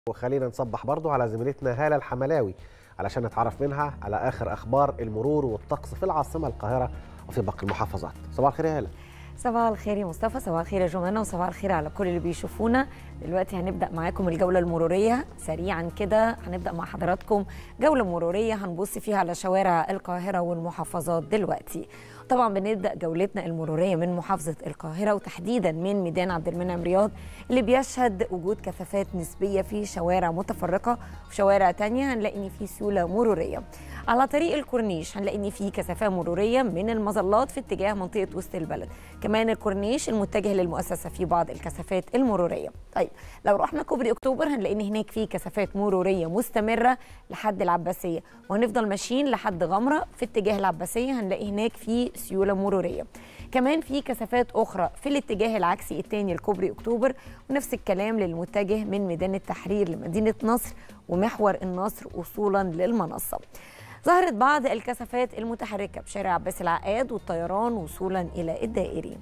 وخلينا نصبح برضو على زميلتنا هالة الحملاوي علشان نتعرف منها على آخر أخبار المرور والطقس في العاصمة القاهرة وفي باقي المحافظات صباح الخير يا هالة صباح الخير يا مصطفى صباح الخير يا جمانة وصباح الخير على كل اللي بيشوفونا دلوقتي هنبدأ معاكم الجولة المرورية سريعا كده هنبدأ مع حضراتكم جولة مرورية هنبص فيها على شوارع القاهرة والمحافظات دلوقتي طبعا بنبدا جولتنا المروريه من محافظه القاهره وتحديدا من ميدان عبد المنعم رياض اللي بيشهد وجود كثافات نسبيه في شوارع متفرقه وفي شوارع تانية هنلاقي ان في سيوله مروريه على طريق الكورنيش هنلاقي ان في كثافه مروريه من المظلات في اتجاه منطقه وسط البلد كمان الكورنيش المتجه للمؤسسه في بعض الكثافات المروريه طيب لو رحنا كوبري اكتوبر هنلاقي ان هناك في كثافات مروريه مستمره لحد العباسيه وهنفضل ماشيين لحد غمره في اتجاه العباسيه هنلاقي هناك في سيوله مروريه كمان في كثافات اخرى في الاتجاه العكسي الثاني لكوبري اكتوبر ونفس الكلام للمتجه من ميدان التحرير لمدينه نصر ومحور النصر وصولا للمنصه ظهرت بعض الكثافات المتحركه بشارع عباس العقاد والطيران وصولا الى الدائري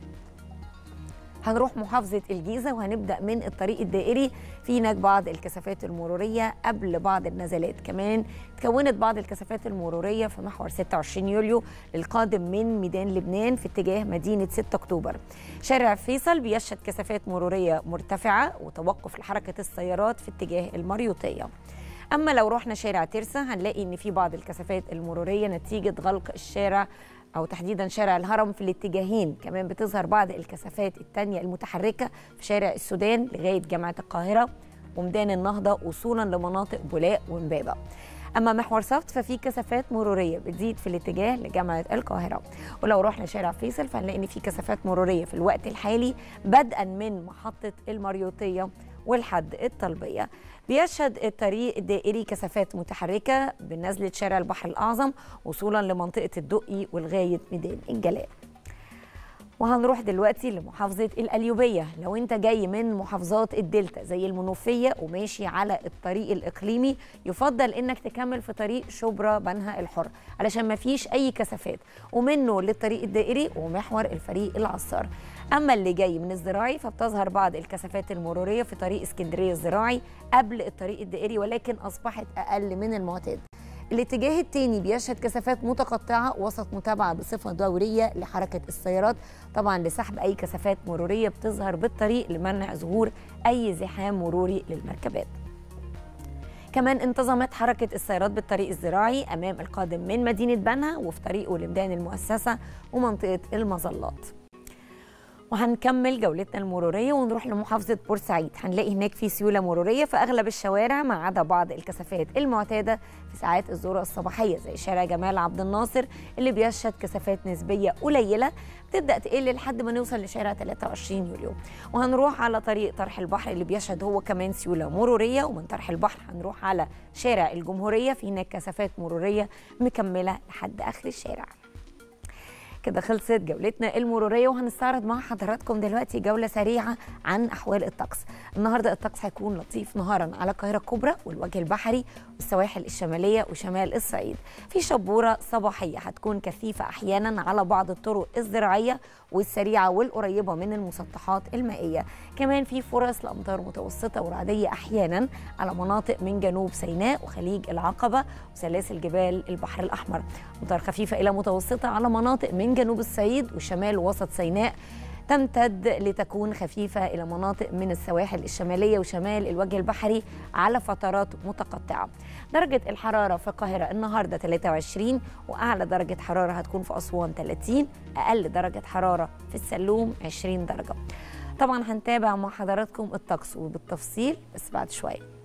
هنروح محافظة الجيزة وهنبدأ من الطريق الدائري في هناك بعض الكثافات المرورية قبل بعض النزلات كمان تكونت بعض الكثافات المرورية في محور 26 يوليو للقادم من ميدان لبنان في اتجاه مدينة 6 أكتوبر شارع فيصل بيشهد كثافات مرورية مرتفعة وتوقف لحركة السيارات في اتجاه المريوطية أما لو رحنا شارع ترسا هنلاقي إن في بعض الكثافات المرورية نتيجة غلق الشارع أو تحديدا شارع الهرم في الاتجاهين كمان بتظهر بعض الكثافات التانية المتحركة في شارع السودان لغاية جامعة القاهرة وميدان النهضة وصولا لمناطق بولاق ومبابة أما محور صفت ففي كثافات مرورية بتزيد في الاتجاه لجامعة القاهرة ولو رحنا شارع فيصل فهنلاقي إن في كثافات مرورية في الوقت الحالي بدءا من محطة المريوطية والحد الطلبية بيشهد الطريق الدائري كثافات متحركة بنزلة شارع البحر الأعظم وصولا لمنطقة الدقي ولغاية ميدان الجلاء وهنروح دلوقتي لمحافظة القليوبية لو انت جاي من محافظات الدلتا زي المنوفية وماشي على الطريق الإقليمي يفضل انك تكمل في طريق شبرا بنها الحر علشان ما فيش أي كثافات ومنه للطريق الدائري ومحور الفريق العصار أما اللي جاي من الزراعي فبتظهر بعض الكثافات المرورية في طريق اسكندرية الزراعي قبل الطريق الدائري ولكن أصبحت أقل من المعتاد الاتجاه الثاني بيشهد كثافات متقطعة وسط متابعة بصفة دورية لحركة السيارات طبعا لسحب أي كثافات مرورية بتظهر بالطريق لمنع ظهور أي زحام مروري للمركبات كمان انتظمت حركة السيارات بالطريق الزراعي أمام القادم من مدينة بنها وفي طريقه لميدان المؤسسة ومنطقة المظلات وهنكمل جولتنا المروريه ونروح لمحافظه بورسعيد هنلاقي هناك في سيوله مروريه في اغلب الشوارع ما عدا بعض الكثافات المعتاده في ساعات الذروه الصباحيه زي شارع جمال عبد الناصر اللي بيشهد كثافات نسبيه قليله بتبدا تقل لحد ما نوصل لشارع 23 يوليو وهنروح على طريق طرح البحر اللي بيشهد هو كمان سيوله مروريه ومن طرح البحر هنروح على شارع الجمهوريه في هناك كثافات مروريه مكمله لحد اخر الشارع كده خلصت جولتنا المرورية وهنستعرض مع حضراتكم دلوقتي جولة سريعة عن أحوال الطقس النهاردة الطقس هيكون لطيف نهارا على القاهرة الكبرى والوجه البحري والسواحل الشمالية وشمال الصعيد في شبورة صباحية هتكون كثيفة أحيانا على بعض الطرق الزراعية والسريعة والقريبة من المسطحات المائية كمان في فرص لأمطار متوسطة ورعدية أحيانا على مناطق من جنوب سيناء وخليج العقبة وسلاسل جبال البحر الأحمر أمطار خفيفة إلى متوسطة على مناطق من جنوب الصعيد وشمال وسط سيناء تمتد لتكون خفيفة إلى مناطق من السواحل الشمالية وشمال الوجه البحري على فترات متقطعة درجة الحرارة في القاهرة النهاردة 23 وأعلى درجة حرارة هتكون في أسوان 30 أقل درجة حرارة في السلوم 20 درجة طبعا هنتابع مع حضراتكم الطقس وبالتفصيل بس بعد شويه